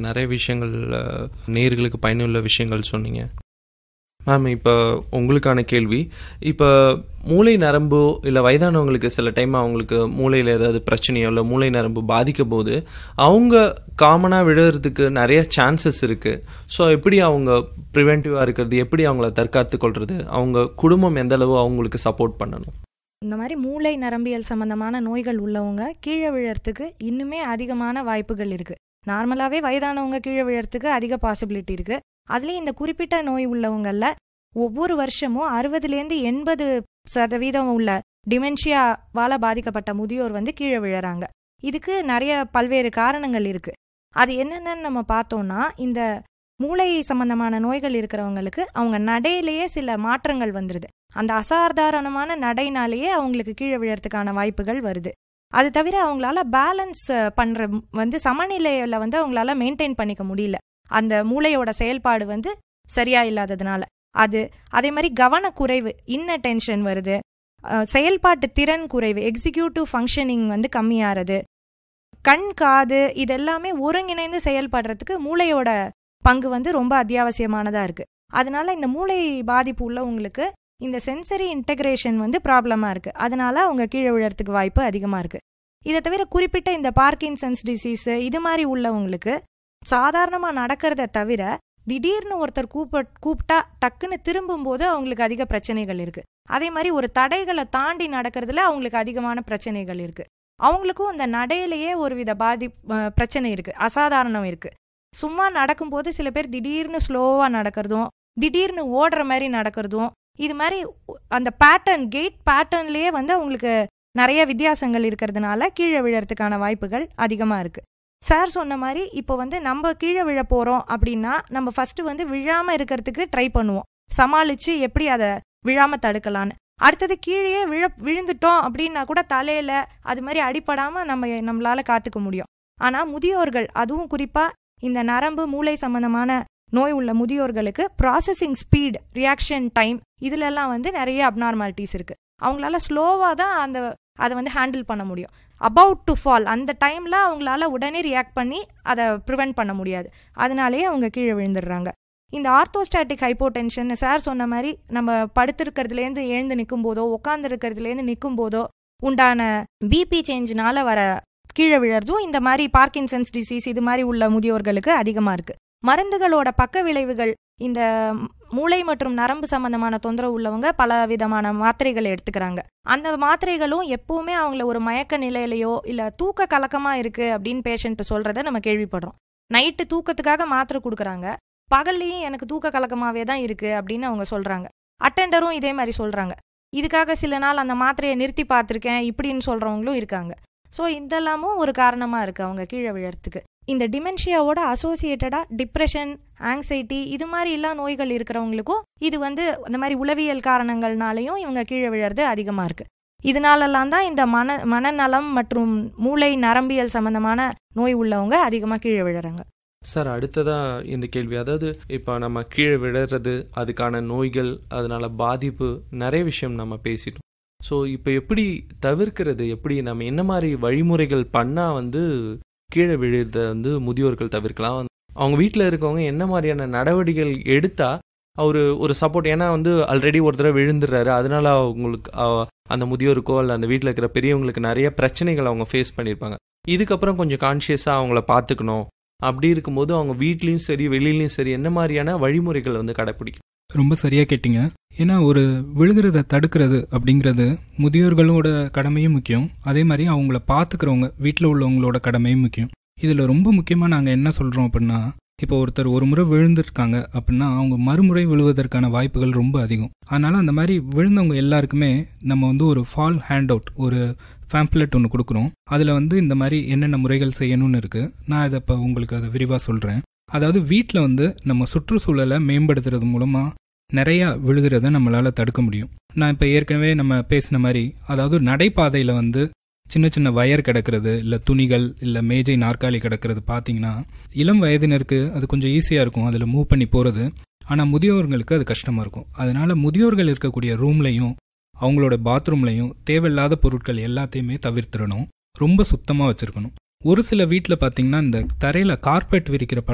நிறைய விஷயங்கள் அஹ், நேயர்களுக்கு பயனுள்ள விஷயங்கள் சொன்னீங்க மேம் இப்போ உங்களுக்கான கேள்வி இப்போ மூளை நரம்போ இல்லை வயதானவங்களுக்கு சில டைம் அவங்களுக்கு மூளையில் ஏதாவது பிரச்சனையோ இல்லை மூளை நரம்பு பாதிக்கும் போது அவங்க காமனாக விழுறதுக்கு நிறைய சான்சஸ் இருக்குது ஸோ எப்படி அவங்க ப்ரிவென்டிவாக இருக்கிறது எப்படி அவங்கள தற்காத்து கொள்வது அவங்க குடும்பம் எந்த அளவு அவங்களுக்கு சப்போர்ட் பண்ணணும் இந்த மாதிரி மூளை நரம்பியல் சம்பந்தமான நோய்கள் உள்ளவங்க கீழே விழறதுக்கு இன்னுமே அதிகமான வாய்ப்புகள் இருக்கு நார்மலாகவே வயதானவங்க கீழே விழறதுக்கு அதிக பாசிபிலிட்டி இருக்கு அதுலேயும் இந்த குறிப்பிட்ட நோய் உள்ளவங்கள ஒவ்வொரு வருஷமும் அறுபதுலேருந்து எண்பது சதவீதம் உள்ள டிமென்ஷியாவால் பாதிக்கப்பட்ட முதியோர் வந்து கீழே விழறாங்க இதுக்கு நிறைய பல்வேறு காரணங்கள் இருக்கு அது என்னென்னு நம்ம பார்த்தோம்னா இந்த மூளை சம்பந்தமான நோய்கள் இருக்கிறவங்களுக்கு அவங்க நடையிலேயே சில மாற்றங்கள் வந்துடுது அந்த அசாதாரணமான நடைனாலேயே அவங்களுக்கு கீழே விழறதுக்கான வாய்ப்புகள் வருது அது தவிர அவங்களால பேலன்ஸ் பண்ற வந்து சமநிலையில வந்து அவங்களால மெயின்டைன் பண்ணிக்க முடியல அந்த மூளையோட செயல்பாடு வந்து சரியா இல்லாததுனால அது அதே மாதிரி கவனக்குறைவு இன்னட்டென்ஷன் வருது அஹ், செயல்பாட்டு திறன் குறைவு எக்ஸிக்யூட்டிவ் ஃபங்க்ஷனிங் வந்து கம்மியாகிறது கண் காது இதெல்லாமே ஒருங்கிணைந்து செயல்படுறதுக்கு மூளையோட பங்கு வந்து ரொம்ப அத்தியாவசியமானதா இருக்கு அதனால இந்த மூளை பாதிப்பு உள்ளவங்களுக்கு இந்த சென்சரி இன்டகிரேஷன் வந்து ப்ராப்ளமா இருக்கு அதனால அவங்க கீழே விழறதுக்கு வாய்ப்பு அதிகமா இருக்கு இதை தவிர குறிப்பிட்ட இந்த பார்க்கின்சன்ஸ் டிசீஸ் இது மாதிரி உள்ளவங்களுக்கு சாதாரணமா நடக்கிறத தவிர திடீர்னு ஒருத்தர் கூப்ப கூப்பிட்டா டக்குன்னு திரும்பும்போது அவங்களுக்கு அதிக பிரச்சனைகள் இருக்கு அதே மாதிரி ஒரு தடைகளை தாண்டி நடக்கிறதுல அவங்களுக்கு அதிகமான பிரச்சனைகள் இருக்கு அவங்களுக்கும் இந்த நடையிலேயே ஒரு பாதி அஹ், பிரச்சனை இருக்கு அசாதாரணம் இருக்கு சும்மா நடக்கும்போது சில பேர் திடீர்னு ஸ்லோவா நடக்கிறதும் திடீர்னு ஓடுற மாதிரி நடக்கிறதும் இது மாதிரி அந்த பேட்டர்ன் கேட் பேட்டர்ன்லயே வந்து அவங்களுக்கு நிறைய வித்தியாசங்கள் இருக்கிறதுனால கீழே விழறதுக்கான வாய்ப்புகள் அதிகமா இருக்கு சார் சொன்ன மாதிரி இப்போ வந்து நம்ம கீழே விழ போறோம் அப்படின்னா நம்ம ஃபர்ஸ்ட் வந்து விழாம இருக்கிறதுக்கு ட்ரை பண்ணுவோம் சமாளிச்சு எப்படி அதை விழாம தடுக்கலான்னு அடுத்தது கீழே விழ விழுந்துட்டோம் அப்படின்னா கூட தலையில அது மாதிரி அடிபடாம நம்ம நம்மளால காத்துக்க முடியும் ஆனா முதியோர்கள் அதுவும் குறிப்பா இந்த நரம்பு மூளை சம்பந்தமான நோய் உள்ள முதியோர்களுக்கு ப்ராசஸிங் ஸ்பீட் ரியாக்ஷன் டைம் இதுல எல்லாம் வந்து நிறைய அப்நார்மாலிட்டிஸ் இருக்கு அவங்களால ஸ்லோவா தான் அந்த அதை வந்து ஹேண்டில் பண்ண முடியும் அபவுட் டு ஃபால் அந்த டைம்ல அவங்களால உடனே ரியாக்ட் பண்ணி அதை ப்ரிவென்ட் பண்ண முடியாது அதனாலேயே அவங்க கீழே விழுந்துடுறாங்க இந்த ஆர்த்தோஸ்டாட்டிக் ஹைப்போடென்ஷன் சார் சொன்ன மாதிரி நம்ம படுத்திருக்கிறதுலேருந்து எழுந்து நிற்கும் போதோ உட்கார்ந்து இருக்கிறதுலேருந்து நிற்கும் போதோ உண்டான பிபி சேஞ்ச்னால வர கீழே விழறதும் இந்த மாதிரி பார்க்கின்சன்ஸ் டிசீஸ் இது மாதிரி உள்ள முதியோர்களுக்கு அதிகமா இருக்கு மருந்துகளோட பக்க விளைவுகள் இந்த மூளை மற்றும் நரம்பு சம்பந்தமான தொந்தரவு உள்ளவங்க பல விதமான மாத்திரைகளை எடுத்துக்கிறாங்க அந்த மாத்திரைகளும் எப்பவுமே அவங்கள ஒரு மயக்க நிலையிலையோ இல்ல தூக்க கலக்கமா இருக்கு அப்படின்னு பேஷண்ட் சொல்றத நம்ம கேள்விப்படுறோம் நைட்டு தூக்கத்துக்காக மாத்திரை கொடுக்குறாங்க பகல்லையும் எனக்கு தூக்க கலக்கமாவே தான் இருக்கு அப்படின்னு அவங்க சொல்றாங்க அட்டெண்டரும் இதே மாதிரி சொல்றாங்க இதுக்காக சில நாள் அந்த மாத்திரையை நிறுத்தி பார்த்துருக்கேன் இப்படின்னு சொல்றவங்களும் இருக்காங்க ஸோ இதெல்லாமும் ஒரு காரணமா இருக்கு அவங்க கீழே விழறதுக்கு இந்த டிமென்ஷியாவோட அசோசியேட்டடா டிப்ரெஷன் ஆங்ஸைட்டி இது மாதிரி எல்லா நோய்கள் இருக்கிறவங்களுக்கும் இது வந்து அந்த மாதிரி உளவியல் காரணங்கள்னாலையும் இவங்க கீழே விழறது அதிகமா இருக்கு இதனாலெல்லாம் தான் இந்த மன மனநலம் மற்றும் மூளை நரம்பியல் சம்பந்தமான நோய் உள்ளவங்க அதிகமாக கீழே விழுறாங்க சார் அடுத்ததா இந்த கேள்வி அதாவது இப்போ நம்ம கீழே விழுறது அதுக்கான நோய்கள் அதனால பாதிப்பு நிறைய விஷயம் நம்ம பேசிட்டோம் ஸோ இப்போ எப்படி தவிர்க்கிறது எப்படி நம்ம என்ன மாதிரி வழிமுறைகள் பண்ணால் வந்து கீழே விழுறத வந்து முதியோர்கள் தவிர்க்கலாம் அவங்க வீட்டில் இருக்கவங்க என்ன மாதிரியான நடவடிக்கைகள் எடுத்தா அவர் ஒரு சப்போர்ட் ஏன்னா வந்து ஆல்ரெடி ஒரு தடவை விழுந்துடுறாரு அதனால அவங்களுக்கு அவ- அந்த முதியோருக்கோ இல்லை அந்த வீட்டில் இருக்கிற பெரியவங்களுக்கு நிறைய பிரச்சனைகள் அவங்க ஃபேஸ் பண்ணியிருப்பாங்க இதுக்கப்புறம் கொஞ்சம் கான்ஷியஸாக அவங்கள பார்த்துக்கணும் அப்படி இருக்கும்போது அவங்க வீட்லேயும் சரி வெளியிலயும் சரி என்ன மாதிரியான வழிமுறைகள் வந்து கடைப்பிடிக்கும் ரொம்ப சரியா கேட்டீங்க ஏன்னா ஒரு விழுகிறத தடுக்கிறது அப்படிங்கிறது முதியோர்களோட கடமையும் முக்கியம் அதே மாதிரி அவங்கள பார்த்துக்கிறவங்க வீட்டில் உள்ளவங்களோட கடமையும் முக்கியம் இதில் ரொம்ப முக்கியமாக நாங்கள் என்ன சொல்கிறோம் அப்படின்னா இப்போ ஒருத்தர் ஒரு முறை விழுந்திருக்காங்க அப்படின்னா அவங்க மறுமுறை விழுவதற்கான வாய்ப்புகள் ரொம்ப அதிகம் அதனால அந்த மாதிரி விழுந்தவங்க எல்லாருக்குமே நம்ம வந்து ஒரு ஃபால் ஹேண்ட் அவுட் ஒரு ஃபேம்ப்ளெட் ஒன்று கொடுக்குறோம் அதில் வந்து இந்த மாதிரி என்னென்ன முறைகள் செய்யணும்னு இருக்குது நான் இதை இப்போ உங்களுக்கு அதை விரிவாக சொல்கிறேன் அதாவது வீட்டில் வந்து நம்ம சுற்றுச்சூழலை மேம்படுத்துறது மூலமாக நிறையா விழுகிறத நம்மளால் தடுக்க முடியும் நான் இப்போ ஏற்கனவே நம்ம பேசின மாதிரி அதாவது நடைபாதையில் வந்து சின்ன சின்ன வயர் கிடக்கிறது இல்லை துணிகள் இல்லை மேஜை நாற்காலி கிடக்கிறது பார்த்தீங்கன்னா இளம் வயதினருக்கு அது கொஞ்சம் ஈஸியாக இருக்கும் அதில் மூவ் பண்ணி போகிறது ஆனால் முதியோர்களுக்கு அது கஷ்டமாக இருக்கும் அதனால முதியோர்கள் இருக்கக்கூடிய ரூம்லையும் அவங்களோட பாத்ரூம்லையும் தேவையில்லாத பொருட்கள் எல்லாத்தையுமே தவிர்த்திடணும் ரொம்ப சுத்தமாக வச்சுருக்கணும் ஒரு சில வீட்டில் பார்த்தீங்கன்னா இந்த தரையில் கார்பெட் விரிக்கிற